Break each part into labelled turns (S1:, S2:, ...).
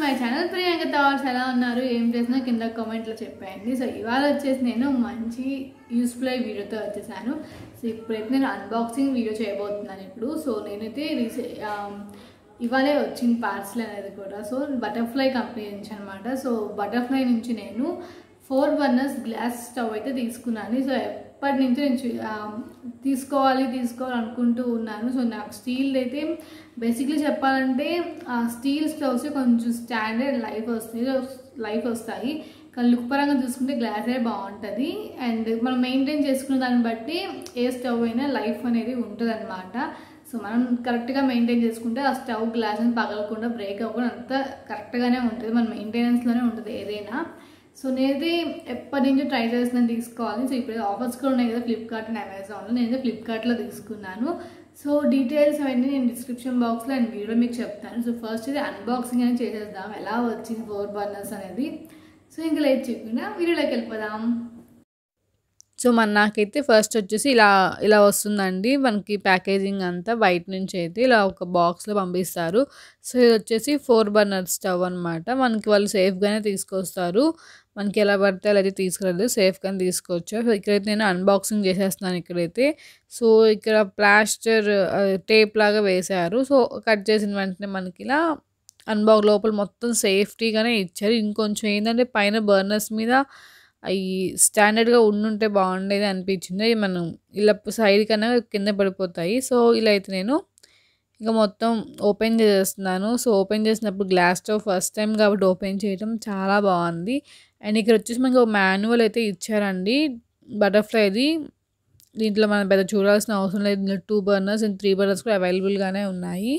S1: my channel Priyanka thoughts ఎలా ఉన్నారు ఏం చేసినా కింద కామెంట్లో చెప్పేయండి సో ఇవాళ వచ్చేసి నేను మంచి యూస్ఫుల్ అయ్యే వీడియోతో వచ్చేసాను సో ఇప్పుడైతే నేను అన్బాక్సింగ్ వీడియో చేయబోతున్నాను ఇప్పుడు సో నేనైతే రీసె ఇవాళే వచ్చింది పార్సల్ అనేది కూడా సో బటర్ఫ్లై కంపెనీ నుంచి అనమాట సో బటర్ఫ్లై నుంచి నేను ఫోర్ బర్నర్స్ గ్లాస్ స్టవ్ అయితే తీసుకున్నాను సో ఎప్పటి నుంచి నేను చూ- ఆ, తీసుకోవాలి తీసుకోవాలి అనుకుంటూ ఉన్నాను సో నాకు స్టీల్ అయితే బేసిక్లీ చెప్పాలంటే ఆ స్టీల్ స్టవ్స్ కొంచెం స్టాండర్డ్ లైఫ్ వస్తాయి లైఫ్ వస్తాయి కానీ లుక్ పరంగా చూసుకుంటే గ్లాసే బాగుంటుంది అండ్ మనం మెయింటైన్ చేసుకునే దాన్ని బట్టి ఏ స్టవ్ అయినా లైఫ్ అనేది ఉంటుంది సో మనం కరెక్ట్గా మెయింటైన్ చేసుకుంటే ఆ స్టవ్ గ్లాస్ని పగలకుండా బ్రేక్ అవ్వకుండా అంతా కరెక్ట్గానే ఉంటుంది మన మెయింటెనెన్స్లోనే ఉంటుంది ఏదైనా సో నేనైతే ఎప్పటి నుంచో ట్రై చేస్తున్నాను తీసుకోవాలి సో ఇప్పుడు ఆఫర్స్ కూడా ఉన్నాయి కదా ఫ్లిప్కార్ట్ అండ్ అమెజాన్లో నేనైతే ఫ్లిప్కార్ట్లో తీసుకున్నాను సో డీటెయిల్స్ అవన్నీ నేను డిస్క్రిప్షన్ బాక్స్లో అండ్ వీడియో మీకు చెప్తాను సో ఫస్ట్ ఇది అన్బాక్సింగ్ అనేది చేసేద్దాం ఎలా వచ్చింది ఫోర్ బర్నర్స్ అనేది సో ఇంకా లేట్ చెప్పిన వీడియోలోకి వెళ్ళిపోదాం
S2: సో మన నాకైతే ఫస్ట్ వచ్చేసి ఇలా ఇలా వస్తుందండి మనకి ప్యాకేజింగ్ అంతా బయట నుంచి అయితే ఇలా ఒక బాక్స్లో పంపిస్తారు సో ఇది వచ్చేసి ఫోర్ బర్నర్ స్టవ్ అనమాట మనకి వాళ్ళు సేఫ్గానే తీసుకొస్తారు మనకి ఎలా పడితే అలా అయితే తీసుకురాలేదు సేఫ్గానే తీసుకోవచ్చు సో ఇక్కడైతే నేను అన్బాక్సింగ్ చేసేస్తున్నాను ఇక్కడైతే సో ఇక్కడ ప్లాస్టర్ టేప్ లాగా వేశారు సో కట్ చేసిన వెంటనే మనకి ఇలా అన్బాక్ లోపల మొత్తం సేఫ్టీగానే ఇచ్చారు ఇంకొంచెం ఏంటంటే పైన బర్నర్స్ మీద అవి స్టాండర్డ్గా ఉండుంటే బాగుండేది అనిపించింది అవి మనం ఇలా సైడ్ కన్నా కింద పడిపోతాయి సో ఇలా అయితే నేను ఇంకా మొత్తం ఓపెన్ చేసేస్తున్నాను సో ఓపెన్ చేసినప్పుడు గ్లాస్ స్టవ్ ఫస్ట్ టైం కాబట్టి ఓపెన్ చేయడం చాలా బాగుంది అండ్ ఇక్కడ వచ్చేసి మనకి ఒక మాన్యువల్ అయితే ఇచ్చారండి బటర్ఫ్లైది దీంట్లో మనం పెద్ద చూడాల్సిన అవసరం లేదు దీంట్లో two burners and three burners కూడా అవైలబుల్గానే ఉన్నాయి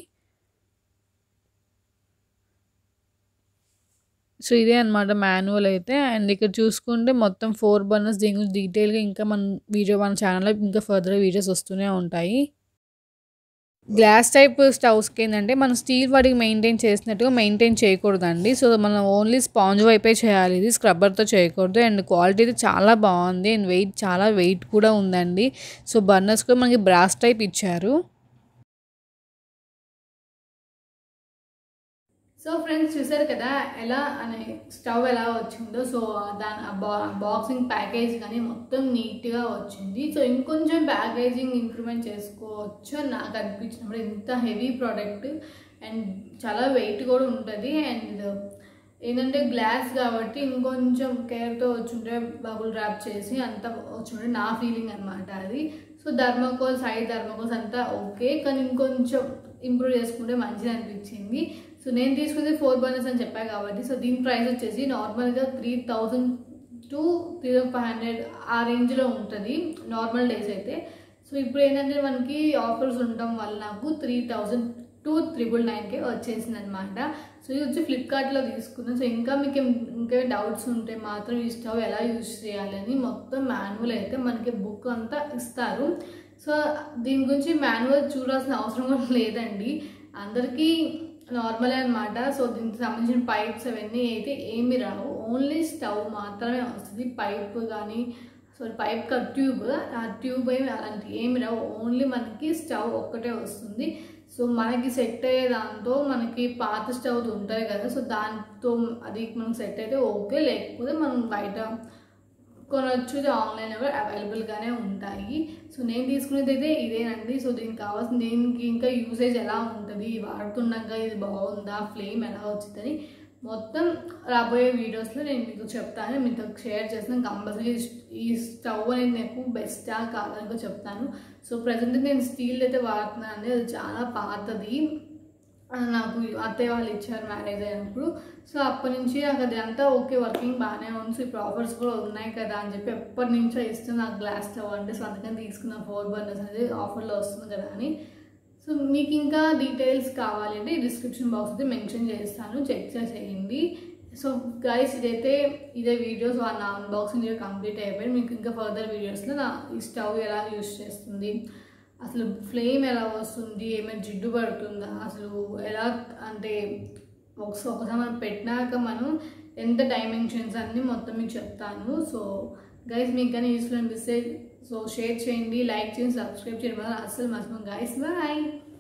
S2: సో ఇదే అనమాట మాన్యువల్ అయితే అండ్ ఇక్కడ చూసుకుంటే మొత్తం ఫోర్ బర్నర్స్ దీని గురించి డీటెయిల్గా ఇంకా మన వీడియో మన ఛానల్లో ఇంకా ఫర్దర్ వీడియోస్ వస్తూనే ఉంటాయి గ్లాస్ టైప్ స్టవ్స్కి ఏంటంటే మనం స్టీల్ వాటికి మెయింటైన్ చేసినట్టుగా మెయింటైన్ చేయకూడదండి సో మనం ఓన్లీ స్పాంజ్ వైపే చేయాలి ఇది స్క్రబ్బర్తో చేయకూడదు అండ్ క్వాలిటీ అయితే చాలా బాగుంది అండ్ వెయిట్ చాలా వెయిట్ కూడా ఉందండి సో బర్నర్స్ కూడా మనకి బ్రాస్ టైప్ ఇచ్చారు
S1: సో ఫ్రెండ్స్ చూసారు కదా ఎలా అనే స్టవ్ ఎలా వచ్చిందో సో దాని ఆ బా బాక్సింగ్ ప్యాకేజ్ కానీ మొత్తం నీట్గా వచ్చింది సో ఇంకొంచెం ప్యాకేజింగ్ ఇంప్రూవ్మెంట్ చేసుకోవచ్చు అని నాకు అనిపించినప్పుడు ఇంత హెవీ ప్రోడక్ట్ అండ్ చాలా వెయిట్ కూడా ఉంటుంది అండ్ ఏంటంటే గ్లాస్ కాబట్టి ఇంకొంచెం కేర్తో వచ్చుంటే బబుల్ ర్యాప్ చేసి అంతా వచ్చుంటే నా ఫీలింగ్ అనమాట అది సో ధర్మకోల్ సైడ్ ధర్మకోల్స్ అంతా ఓకే కానీ ఇంకొంచెం ఇంప్రూవ్ చేసుకుంటే మంచిది అనిపించింది సో నేను తీసుకుంది ఫోర్ బర్నర్స్ అని చెప్పా కాబట్టి సో దీని ప్రైస్ వచ్చేసి నార్మల్గా three thousand to three thousand five hundred ఆ రేంజ్లో ఉంటుంది నార్మల్ డేస్ అయితే సో ఇప్పుడు ఏంటంటే మనకి ఆఫర్స్ ఉండటం వల్ల నాకు త్రీ థౌజండ్ టూ త్రిబుల్ నైన్కే వచ్చేసింది అనమాట సో ఇది వచ్చి ఫ్లిప్కార్ట్లో తీసుకున్నాను సో ఇంకా మీకు ఏం- ఇంకా డౌట్స్ ఉంటే మాత్రం ఈ స్టవ్ ఎలా యూజ్ చేయాలని మొత్తం మాన్యువల్ అయితే మనకి బుక్ అంతా ఇస్తారు సో దీని గురించి మాన్యువల్ చూడాల్సిన అవసరం కూడా లేదండి అందరికీ నార్మలే అనమాట సో దీనికి సంబంధించిన పైప్స్ అవన్నీ అయితే ఏమి రావు ఓన్లీ స్టవ్ మాత్రమే వస్తుంది పైప్ కానీ సో పైప్ కా ట్యూబ్ ఆ ట్యూబ్ ఏమి అలాంటి ఏమి రావు ఓన్లీ మనకి స్టవ్ ఒక్కటే వస్తుంది సో మనకి సెట్ అయ్యే దాంతో మనకి పాత స్టవ్ ఉంటుంది కదా సో దాంతో అది మనకి సెట్ అయితే ఓకే లేకపోతే మనం బయట కొనొచ్చు ఇది ఆన్లైన్లో కూడా అవైలబుల్గానే ఉంటాయి సో నేను తీసుకునేది అయితే ఇదేనండి సో దీనికి కావాల్సిన దీనికి ఇంకా యూసేజ్ ఎలా ఉంటుంది వాడుతున్నాక ఇది బాగుందా ఫ్లేమ్ ఎలా వచ్చిందని మొత్తం రాబోయే వీడియోస్లో నేను మీకు చెప్తాను మీతో షేర్ చేస్తాను కంపల్సరీ ఈ స్టవ్ అనేది నాకు బెస్టా కాదని కూడా చెప్తాను సో ప్రజెంట్ నేను స్టీల్ అయితే వాడుతున్నాను అండి అది చాలా పాతది ఆ, నాకు అత్తయ్య వాళ్ళు ఇచ్చారు మ్యారేజ్ అయినప్పుడు సో అప్పటి నుంచి నాకు అది అంతా ఓకే వర్కింగ్ బాగానే ఉంది సో ఇప్పుడు ఆఫర్స్ కూడా ఉన్నాయి కదా అని చెప్పి ఎప్పటి నుంచో ఇస్తుంది నాకు గ్లాస్ స్టవ్ అంటే సో అందుకని తీసుకున్న ఫోర్ బర్నర్స్ అనేది ఆఫర్లో వస్తుంది కదా అని సో మీకు ఇంకా డీటెయిల్స్ కావాలి అంటే డిస్క్రిప్షన్ బాక్స్ అయితే మెన్షన్ చేస్తాను చెక్ చేసేయండి సో గైస్ ఇదైతే ఇదే వీడియోస్ నా అన్బాక్సింగ్ వీడియో కంప్లీట్ అయిపోయింది మీకు ఇంకా ఫర్దర్ వీడియోస్లో నా ఈ స్టవ్ ఎలా యూస్ చేస్తుంది అసలు ఫ్లేమ్ ఎలా వస్తుంది ఏమైనా జిడ్డు పడుతుందా అసలు ఎలా అంటే ఒకసారి ఒకసారి మనం పెట్టినాక మనం ఎంత డైమెన్షన్స్ అన్నీ మొత్తం మీకు చెప్తాను సో గైస్ మీకు కానీ యూస్ఫుల్ అనిపిస్తే సో షేర్ చేయండి లైక్ చేయండి సబ్స్క్రైబ్ చేయండి అసలు మర్చిపోండి గైస్ బాయ్